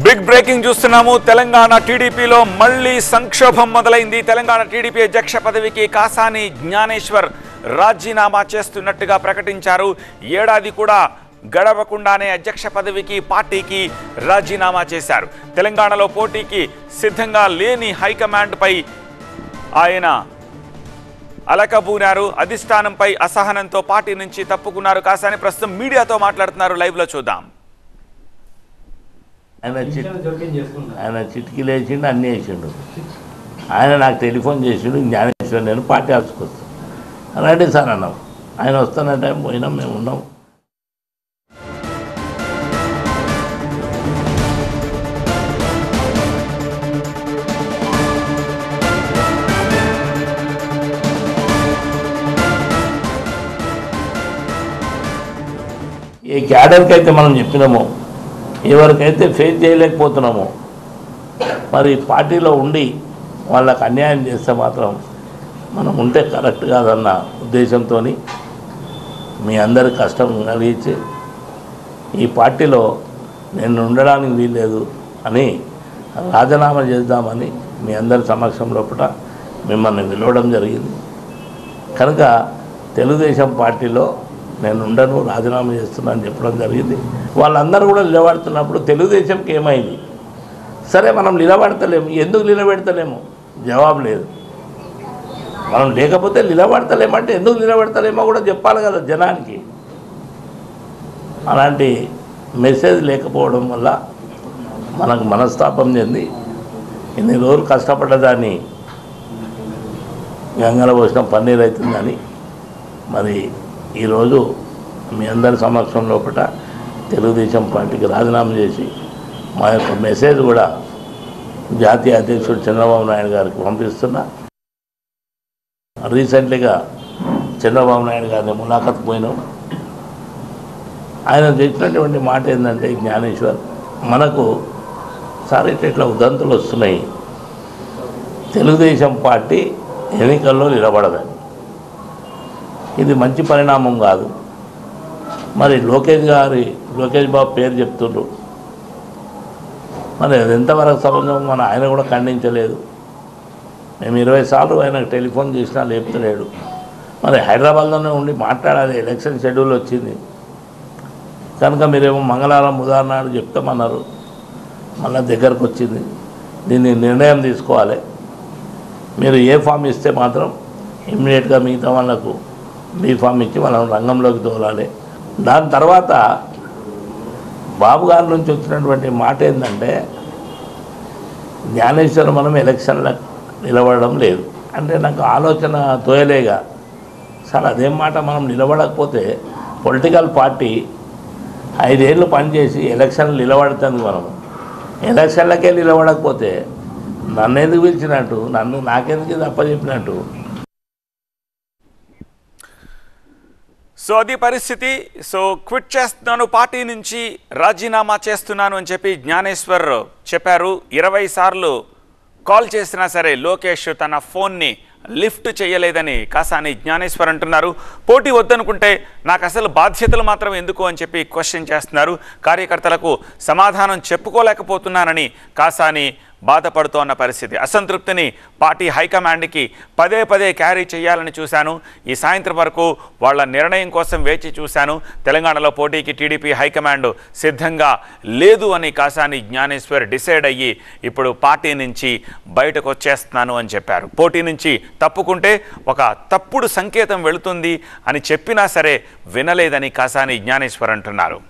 big breaking చూస్తున్నాము తెలంగాణ టీడీపీలో మళ్ళీ సంక్షోభం మొదలైంది తెలంగాణ టీడీపీ అధ్యక్ష పదవికి కాసాని జ్ఞానేశ్వర్ రాజీనామా చేస్తున్నట్టుగా ప్రకటించారు ఏడాది కూడా గడవకుండానే అధ్యక్ష పదవికి పార్టీకి రాజీనామా చేశారు తెలంగాణలో పోటీకి సిద్ధంగా లేని హైకమాండ్పై ఆయన అలకబూనారు అధిష్టానంపై అసహనంతో పార్టీ నుంచి తప్పుకున్నారు కాసాని ప్రస్తుతం మీడియాతో మాట్లాడుతున్నారు లైవ్లో చూద్దాం ఆయన చిట్ విషయాలు జోక్యం చేసుకుంటారు ఆయన చిటికీ లేచిండు అన్నీ వేసిండు ఆయన నాకు టెలిఫోన్ చేసిండు జ్ఞానేశ్వర్ నేను పార్టీ ఆఫీస్కి వస్తాను రండి సార్ అన్నాం ఆయన వస్తున్న టైం పోయినాం మేము ఉన్నాం ఈ క్యాడర్కి అయితే మనం చెప్పినామో ఎవరికైతే ఫేస్ చేయలేకపోతున్నామో మరి పార్టీలో ఉండి వాళ్ళకి అన్యాయం చేస్తే మాత్రం మనం ఉంటే కరెక్ట్ కాదన్న ఉద్దేశంతో మీ అందరి కష్టం కలిగించి ఈ పార్టీలో నేను ఉండడానికి వీల్లేదు అని రాజీనామా చేద్దామని మీ అందరి సమక్షం లోపల మిమ్మల్ని పిలవడం జరిగింది కనుక తెలుగుదేశం పార్టీలో నేను ఉండను రాజీనామా చేస్తున్నా అని చెప్పడం జరిగింది వాళ్ళందరూ కూడా నిలబడుతున్నప్పుడు తెలుగుదేశంకి ఏమైంది సరే మనం నిలబడతలేము ఎందుకు నిలబెడతలేము జవాబు లేదు మనం లేకపోతే నిలబడతలేమంటే ఎందుకు నిలబడతలేమో కూడా చెప్పాలి కదా జనానికి అలాంటి మెసేజ్ లేకపోవడం వల్ల మనకు మనస్తాపం చెంది ఇన్ని రోజులు కష్టపడ్డదాన్ని గంగల పోసిన పన్నీర్ అవుతుందని మరి ఈరోజు మీ అందరి సమక్షం లోపల తెలుగుదేశం పార్టీకి రాజీనామా చేసి మా యొక్క మెసేజ్ కూడా జాతీయ అధ్యక్షుడు చంద్రబాబు నాయుడు గారికి పంపిస్తున్నా రీసెంట్లీగా చంద్రబాబు నాయుడు గారిని ములాఖత్ పోయినాం ఆయన చెప్పినటువంటి మాట ఏంటంటే జ్ఞానేశ్వర్ మనకు సార్ ఇట్లా ఇట్లా ఉదంతులు వస్తున్నాయి తెలుగుదేశం పార్టీ ఎన్నికల్లో నిలబడదని ఇది మంచి పరిణామం కాదు మరి లోకేష్ గారి లోకేష్ బాబు పేరు చెప్తుండ్రు మరి అది ఎంతవరకు సమంజం మన ఆయన కూడా ఖండించలేదు మేము ఇరవై సార్లు ఆయనకు టెలిఫోన్ చేసినా లేపుతలేడు మరి హైదరాబాద్లోనే ఉండి మాట్లాడాలి ఎలక్షన్ షెడ్యూల్ వచ్చింది కనుక మీరేమో మంగళవారం ఉదాహరణ చెప్తామన్నారు మళ్ళీ దగ్గరకు వచ్చింది దీన్ని నిర్ణయం తీసుకోవాలి మీరు ఏ ఫామ్ ఇస్తే మాత్రం ఇమ్మీడియట్గా మిగతా వాళ్ళకు బీ ఫామ్ ఇచ్చి మనం రంగంలోకి తోలాలి దాని తర్వాత బాబు గారి నుంచి వచ్చినటువంటి మాట ఏంటంటే జ్ఞానేశ్వరం మనం ఎలక్షన్లో నిలబడడం లేదు అంటే నాకు ఆలోచన తోయలేగా సార్ అదేం మాట మనం నిలబడకపోతే పొలిటికల్ పార్టీ ఐదేళ్ళు పనిచేసి ఎలక్షన్లు నిలబడుతుంది మనం ఎలక్షన్లకే నిలబడకపోతే నన్ను ఎందుకు పిలిచినట్టు నన్ను నాకెందుకు ఇది అప్పచెప్పినట్టు సో అది పరిస్థితి సో క్విట్ చేస్తున్నాను పార్టీ నుంచి రాజీనామా చేస్తున్నాను అని చెప్పి జ్ఞానేశ్వర్ చెప్పారు ఇరవై సార్లు కాల్ చేసినా సరే లోకేష్ తన ఫోన్ని లిఫ్ట్ చేయలేదని కాసాని జ్ఞానేశ్వర్ అంటున్నారు పోటీ వద్దనుకుంటే నాకు అసలు బాధ్యతలు మాత్రం ఎందుకు అని చెప్పి క్వశ్చన్ చేస్తున్నారు కార్యకర్తలకు సమాధానం చెప్పుకోలేకపోతున్నానని కాసాని బాధపడుతోన్న పరిస్థితి అసంతృప్తిని పార్టీ హైకమాండ్కి పదే పదే క్యారీ చేయాలని చూశాను ఈ సాయంత్రం వరకు వాళ్ళ నిర్ణయం కోసం వేచి చూశాను తెలంగాణలో పోటీకి టీడీపీ హైకమాండ్ సిద్ధంగా లేదు అని కాసాని జ్ఞానేశ్వర్ డిసైడ్ అయ్యి ఇప్పుడు పార్టీ నుంచి బయటకు వచ్చేస్తున్నాను అని చెప్పారు పోటీ నుంచి తప్పుకుంటే ఒక తప్పుడు సంకేతం వెళుతుంది అని చెప్పినా సరే వినలేదని కాసాని జ్ఞానేశ్వర్ అంటున్నారు